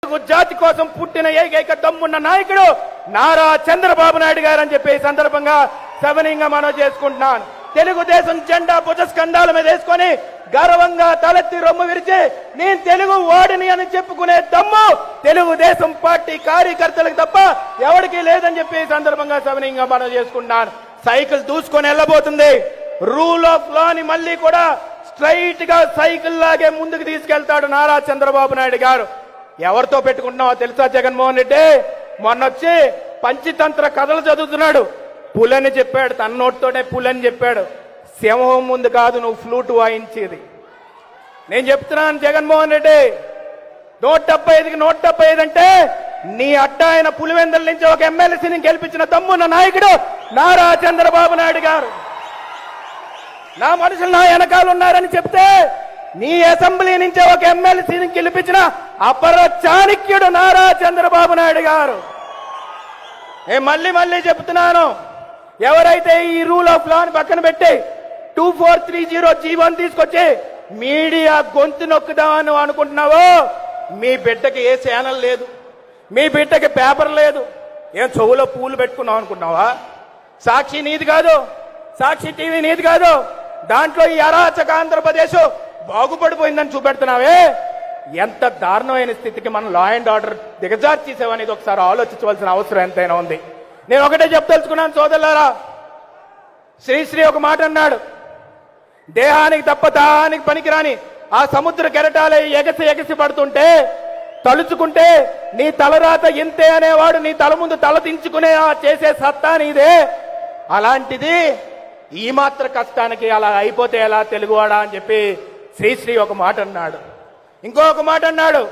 తెలుగు జాతి కోసం పుట్టిన ఏకైక దమ్మున్న నాయకుడు నారా చంద్రబాబు నాయుడు గారు అని చెప్పి ఈ సందర్భంగా సవనీయంగా మనం చేసుకుంటున్నాను తెలుగుదేశం జెండా భుజస్కంధాల మీద వేసుకొని గర్వంగా తలెత్తి రొమ్ము విరిచి నేను తెలుగు వాడిని అని చెప్పుకునే దమ్ము తెలుగుదేశం పార్టీ కార్యకర్తలకు తప్ప ఎవరికి లేదని చెప్పి ఈ సందర్భంగా సవనీయంగా మనం చేసుకుంటున్నాను సైకిల్ దూసుకొని వెళ్ళబోతుంది రూల్ ఆఫ్ లాని మళ్ళీ కూడా స్ట్రైట్ గా సైకిల్ లాగే ముందుకు తీసుకెళ్తాడు నారా చంద్రబాబు నాయుడు గారు ఎవరితో పెట్టుకుంటున్నావో తెలుసా జగన్మోహన్ రెడ్డి మొన్నొచ్చి పంచతంత్ర కథలు చదువుతున్నాడు పులని చెప్పాడు తన నోటితోనే పులని చెప్పాడు సింహం ముందు కాదు నువ్వు ఫ్లూట్ వాయించేది నేను చెప్తున్నాను జగన్మోహన్ రెడ్డి నూట డెబ్బై ఐదుకి నూట డెబ్బై ఐదు అంటే నీ అడ్డ ఆయన పులివెందల నుంచి ఒక ఎమ్మెల్సీని గెలిపించిన దమ్మున్న నాయకుడు నారా చంద్రబాబు నాయుడు గారు నా మనుషులు నా వెనకాల ఉన్నారని చెప్తే నీ అసెంబ్లీ నుంచి ఒక ఎమ్మెల్సీని గెలిపించిన అపర చాణక్యుడు నారా చంద్రబాబు నాయుడు గారు నేను మళ్ళీ మళ్ళీ చెప్తున్నాను ఎవరైతే ఈ రూల్ ఆఫ్ లాని పక్కన పెట్టి టూ ఫోర్ త్రీ జీరో జీవన్ తీసుకొచ్చి మీడియా గొంతు నొక్కుదామని అనుకుంటున్నావో మీ బిడ్డకి ఏ ఛానల్ లేదు మీ బిడ్డకి పేపర్ లేదు ఏం చెవులో పూలు పెట్టుకున్నావు అనుకున్నావా సాక్షి నీది కాదు సాక్షి టీవీ నీది కాదు దాంట్లో ఈ అరాచక ఆంధ్రప్రదేశ్ బాగుపడిపోయిందని చూపెడుతున్నావే ఎంత దారుణమైన స్థితికి మనం లా అండ్ ఆర్డర్ దిగజార్చేసామనేది ఒకసారి ఆలోచించవలసిన అవసరం ఎంతైనా ఉంది నేను ఒకటే చెప్పదలుచుకున్నాను సోదరులారా శ్రీశ్రీ ఒక మాట అన్నాడు దేహానికి తప్ప దాహానికి పనికిరాని ఆ సముద్ర కెరటాలే ఎగసి ఎగసి పడుతుంటే తలుచుకుంటే నీ తలరాత ఇంతే అనేవాడు నీ తల ముందు తల దించుకునే ఆ చేసే సత్తా నీదే అలాంటిది ఈ మాత్ర కష్టానికి అలా అయిపోతే ఎలా తెలుగువాడా అని చెప్పి శ్రీశ్రీ ఒక మాట అన్నాడు ఇంకొక మాట అన్నాడు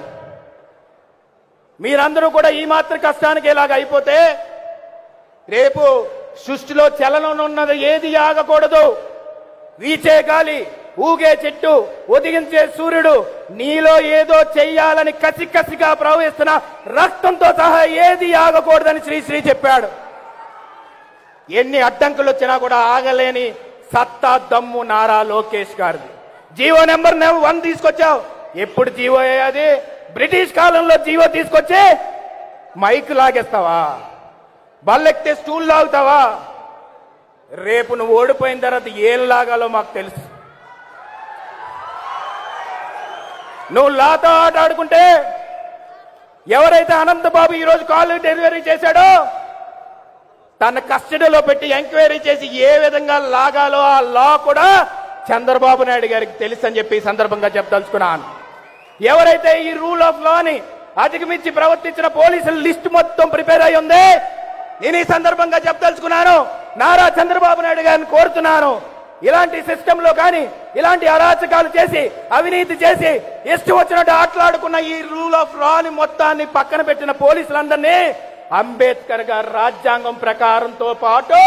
మీరందరూ కూడా ఈ మాత్ర కష్టానికి ఇలాగ అయిపోతే రేపు సృష్టిలో చలనం ఉన్నది ఏది ఆగకూడదు వీచే గాలి ఊగే చెట్టు ఒదిగించే సూర్యుడు నీలో ఏదో చెయ్యాలని కసి కసిగా ప్రవహిస్తున్న రక్తంతో సహా ఏది ఆగకూడదని శ్రీశ్రీ చెప్పాడు ఎన్ని అడ్డంకులు వచ్చినా కూడా ఆగలేని సత్తా దమ్ము నారా లోకేష్ గారిది జీవో నెంబర్ వన్ తీసుకొచ్చావు ఎప్పుడు జీవో అది బ్రిటిష్ కాలంలో జీవో తీసుకొచ్చి మైక్ లాగేస్తావా బల్లెక్తే స్టూల్ లాగుతావా రేపు నువ్వు ఓడిపోయిన తర్వాత ఏం లాగాలో మాకు తెలుసు నువ్వు లాతో ఆట ఆడుకుంటే ఎవరైతే అనంతబాబు ఈరోజు కాల్ డెలివరీ చేశాడో తన కస్టడీలో పెట్టి ఎంక్వైరీ చేసి ఏ విధంగా లాగాలో ఆ లా కూడా చంద్రబాబు నాయుడు గారికి తెలుసు అని చెప్పి ఈ సందర్భంగా చెప్పదలుచుకున్నాను ఎవరైతే ఈ రూల్ ఆఫ్ లాని అధిగమించి ప్రవర్తించిన పోలీసుల లిస్ట్ మొత్తం ప్రిపేర్ అయి ఉంది నేను ఈ సందర్భంగా చెప్పదలుచుకున్నాను నారా చంద్రబాబు నాయుడు గారిని కోరుతున్నాను ఇలాంటి సిస్టమ్ లో కానీ ఇలాంటి అరాచకాలు చేసి అవినీతి చేసి ఇష్టం వచ్చినట్టు ఆటలాడుకున్న ఈ రూల్ ఆఫ్ లాని మొత్తాన్ని పక్కన పెట్టిన పోలీసులందరినీ అంబేద్కర్ గారి రాజ్యాంగం ప్రకారంతో పాటు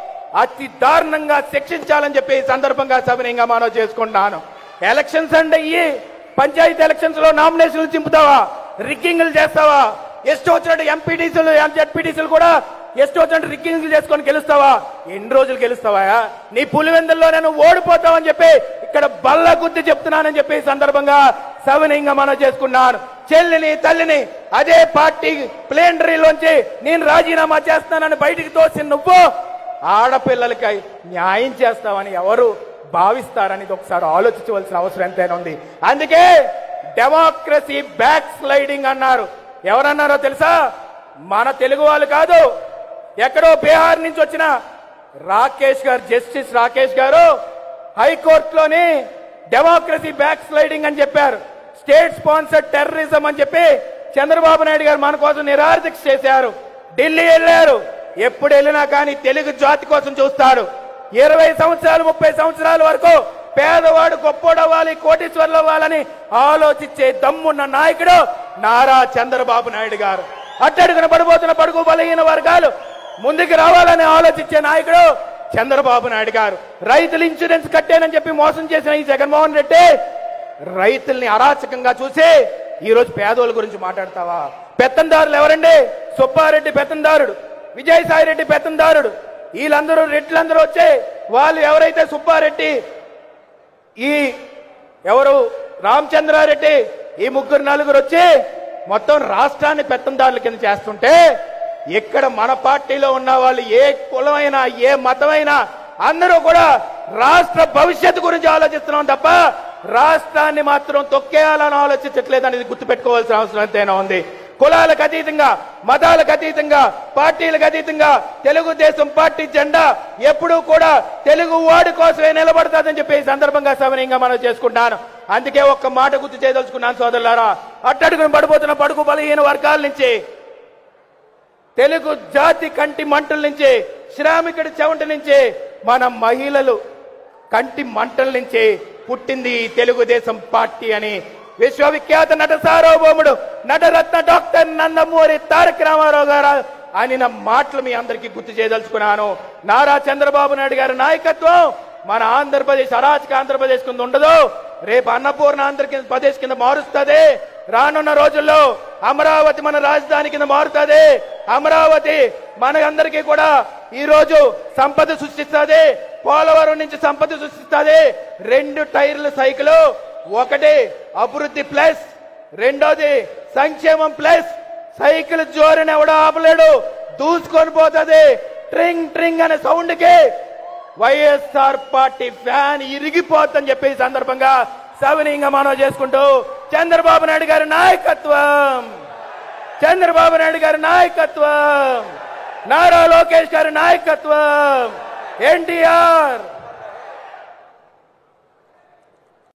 అతి దారుణంగా శిక్షించాలని చెప్పి ఈ సందర్భంగా సవినయంగా మనం చేసుకుంటున్నాను ఎలక్షన్స్ అంటే ఈ పంచాయతీ ఎలక్షన్స్ లో నామినేషన్లు చింపుతావా రిగ్గింగ్లు చేస్తావా ఎష్టో వచ్చినట్టు ఎంపీటీసీలు జడ్పీటీసీలు కూడా ఎష్టో వచ్చినట్టు రిగ్గింగ్లు చేసుకొని గెలుస్తావా ఎన్ని రోజులు గెలుస్తావా నీ పులివెందుల్లో నేను ఓడిపోతావని చెప్పి ఇక్కడ బల్ల గుద్ది చెప్తున్నానని చెప్పి ఈ సందర్భంగా సవినయంగా మనం చేసుకున్నాను చెల్లిని తల్లిని అదే పార్టీ ప్లేనరీలోంచి నేను రాజీనామా చేస్తానని బయటికి తోసి నువ్వు ఆడపిల్లలకి న్యాయం చేస్తావని ఎవరు భావిస్తారని ఇది ఒకసారి ఆలోచించవలసిన అవసరం ఎంతైనా ఉంది అందుకే డెమోక్రసీ బ్యాక్ స్లైడింగ్ అన్నారు ఎవరన్నారో తెలుసా మన తెలుగు వాళ్ళు కాదు ఎక్కడో బీహార్ నుంచి వచ్చిన రాకేష్ గారు జస్టిస్ రాకేష్ గారు హైకోర్టులోని డెమోక్రసీ బ్యాక్ స్లైడింగ్ అని చెప్పారు స్టేట్ స్పాన్సర్డ్ టెర్రరిజం అని చెప్పి చంద్రబాబు నాయుడు గారు మన కోసం నిరార్థక చేశారు ఢిల్లీ వెళ్ళారు ఎప్పుడు వెళ్ళినా కానీ తెలుగు జాతి కోసం చూస్తాడు ఇరవై సంవత్సరాలు ముప్పై సంవత్సరాల వరకు పేదవాడు గొప్పోడవ్వాలి కోటీశ్వర్లు అవ్వాలని ఆలోచించే దమ్మున్న నాయకుడు నారా చంద్రబాబు నాయుడు గారు అట్టడుగున పడిపోతున్న పడుగు బలహీన వర్గాలు ముందుకు రావాలని ఆలోచించే నాయకుడు చంద్రబాబు నాయుడు గారు రైతులు ఇన్సూరెన్స్ కట్టానని చెప్పి మోసం చేసిన ఈ జగన్మోహన్ రెడ్డి రైతుల్ని అరాచకంగా చూసి ఈ రోజు పేదోళ్ళ గురించి మాట్లాడతావా పెత్తందారులు ఎవరండి సుబ్బారెడ్డి పెత్తందారుడు విజయసాయి రెడ్డి పెత్తందారుడు వీళ్ళందరూ రెడ్లందరూ వచ్చే వాళ్ళు ఎవరైతే సుబ్బారెడ్డి ఈ ఎవరు రామచంద్రారెడ్డి ఈ ముగ్గురు నలుగురు వచ్చి మొత్తం రాష్ట్రాన్ని పెత్తందారుల కింద చేస్తుంటే ఇక్కడ మన పార్టీలో ఉన్న వాళ్ళు ఏ కులమైనా ఏ మతమైనా అందరూ కూడా రాష్ట్ర భవిష్యత్తు గురించి ఆలోచిస్తున్నాం తప్ప రాష్ట్రాన్ని మాత్రం తొక్కేయాలని ఆలోచించట్లేదు అనేది గుర్తుపెట్టుకోవాల్సిన అవసరం ఎంతైనా ఉంది కులాలకు అతీతంగా మతాలకు అతీతంగా పార్టీలకు అతీతంగా తెలుగుదేశం పార్టీ జెండా ఎప్పుడూ కూడా తెలుగు వాడి కోసమే నిలబడతాదని చెప్పి ఈ సందర్భంగా సవనీయంగా మనం చేసుకుంటాను అందుకే ఒక్క మాట గుర్తు చేయదలుచుకున్నాను సోదరులారా అట్టడుగును పడిపోతున్న పడుగు బలహీన వర్గాల నుంచి తెలుగు జాతి కంటి మంటల నుంచి శ్రామికుడి చెవంటి నుంచి మన మహిళలు కంటి మంటల నుంచి పుట్టింది ఈ తెలుగుదేశం పార్టీ అని విశ్వవిఖ్యాత నట సార్వభౌముడు నటరత్న డాక్టర్ నందమూరి తారక రామారావు గారు ఆయన మాటలు మీ అందరికీ గుర్తు చేయదలుచుకున్నాను నారా చంద్రబాబు నాయుడు గారి నాయకత్వం మన ఆంధ్రప్రదేశ్ అరాచక ఆంధ్రప్రదేశ్ కింద ఉండదు రేపు అన్నపూర్ణ ఆంధ్రప్రదేశ్ కింద మారుస్తుంది రానున్న రోజుల్లో అమరావతి మన రాజధాని కింద మారుతుంది అమరావతి మన అందరికీ కూడా ఈ రోజు సంపద సృష్టిస్తుంది పోలవరం నుంచి సంపద సృష్టిస్తుంది రెండు టైర్ల సైకిల్ ఒకటి అభివృద్ధి ప్లస్ రెండోది సంక్షేమం ప్లస్ సైకిల్ జోరుని ఎవడో ఆపలేడు దూసుకొని పోతుంది ట్రింగ్ ట్రింగ్ అనే సౌండ్ కి వైఎస్ఆర్ పార్టీ ఫ్యాన్ ఇరిగిపోతుందని చెప్పి ఈ సందర్భంగా సవినీయంగా మనం చేసుకుంటూ చంద్రబాబు నాయుడు గారి నాయకత్వం చంద్రబాబు నాయుడు గారి నాయకత్వం నారా లోకేష్ గారి నాయకత్వం ఎన్టీఆర్